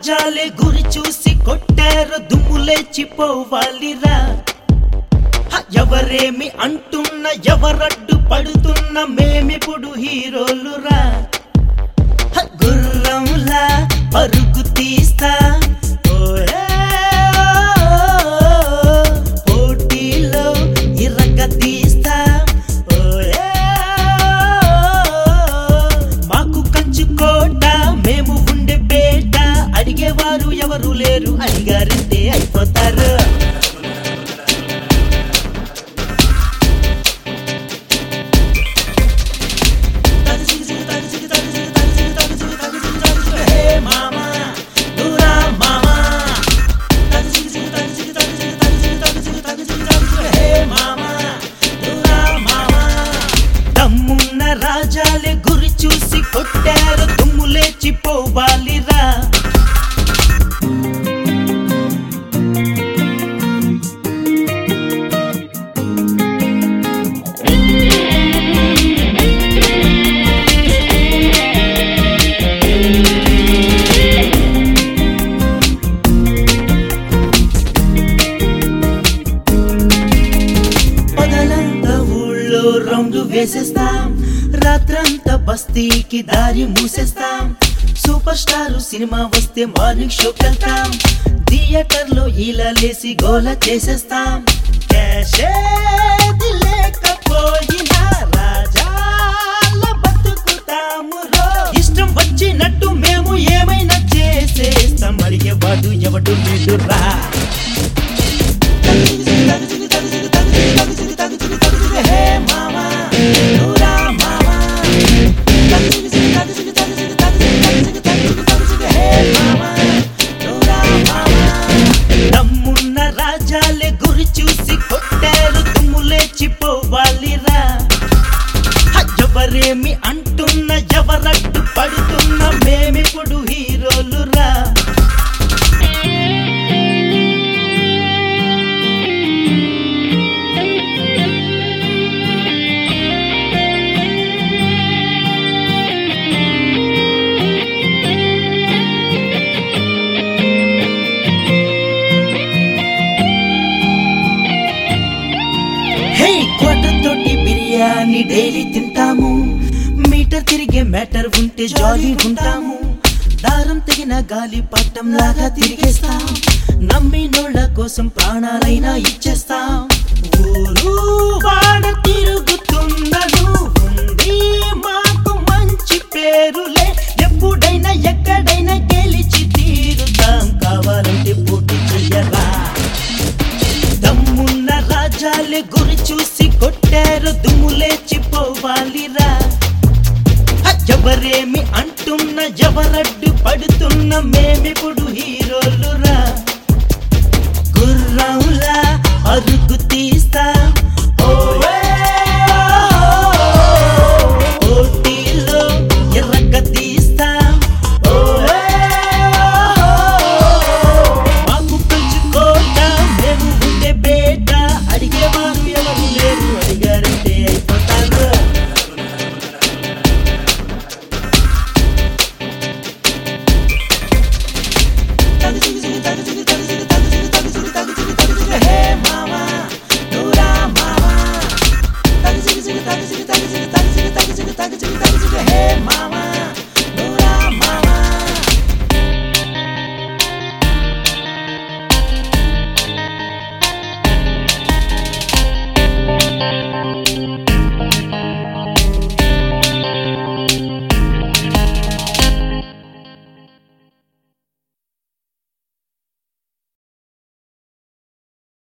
రాజాలే గురి చూసి కొట్టారు దుమ్ము లేచిపోవాలిరా హ, ఎవరేమి అంటున్న ఎవరడ్డు పడుతున్న మేమిప్పుడు హీరోలురా హ, గుర్రంలా పరుగు తీస్తా ఓయే, పోటీలో ఇరగ తీస్తా ఓయే, మాకు కంచుకోట మేము ఉండే పేట అడిగేవారు ఎవరు లేరు అడిగారంటే అయిపోతారు హే మామా దూరా మామా హే మామా దూరా మామా దమ్మున్న రాజాలే గురి చూసి కొట్టారు దుమ్ము లేచిపోవాలిరా పగలంతా ఊళ్ళో రౌండ్ వేసేస్తాం రాత్రంతా బస్తీకి దారి మూసేస్తాం సూపర్ స్టార్ సినిమా వస్తే మార్నింగ్ షోకి వెళ్తాం థియేటర్ లో ఇలా లేసి గోల చేసేస్తాం క్యాషేది లేకపోయినా రాజాల బతుకుతాము రో. ఇష్టం వచ్చినట్టు మేము ఏమైనా చేసేస్తాం అడిగేవాడు ఎవడు లేడు రా హే మామా దూరా మామా హే మామా దూరా మామా దమ్మున్న రాజాలే గురి చూసి కొట్టారు దుమ్ము లేచిపోవాలిరా హ, ఎవరేమి అంటున్న ఎవరట్టు పడుతున్న మేమిప్పుడు హీరోలురా హే క్వార్టర్ తోటి బిర్యానీ డైలీ తింటాము మీటర్ తిరిగే మ్యాటర్ ఉంటే జాలీ ఉంటాము దారం తెగిన గాలి పట్టం లాగా తిరిగేస్తాం నమ్మినోళ్ళ కోసం ప్రాణాలైనా ఇచ్చేస్తాం ఊరు వాడ తిరుగుతున్నను ఉంది మాకు మంచి పేరులే ఎప్పుడైనా ఎక్కడైనా గెలిచి తీరుతాం కావాలంటే పోటీ చెయ్యరా దమ్మున్న రాజాలే గురి చూసి కొట్టారు దుమ్ము లేచిపోవాలిరా హ, ఎవరేమి అంటున్న ఎవరడ్డు పడుతున్న మేమిప్పుడు హీరోలురా గుర్రంలా అరుగు తీసి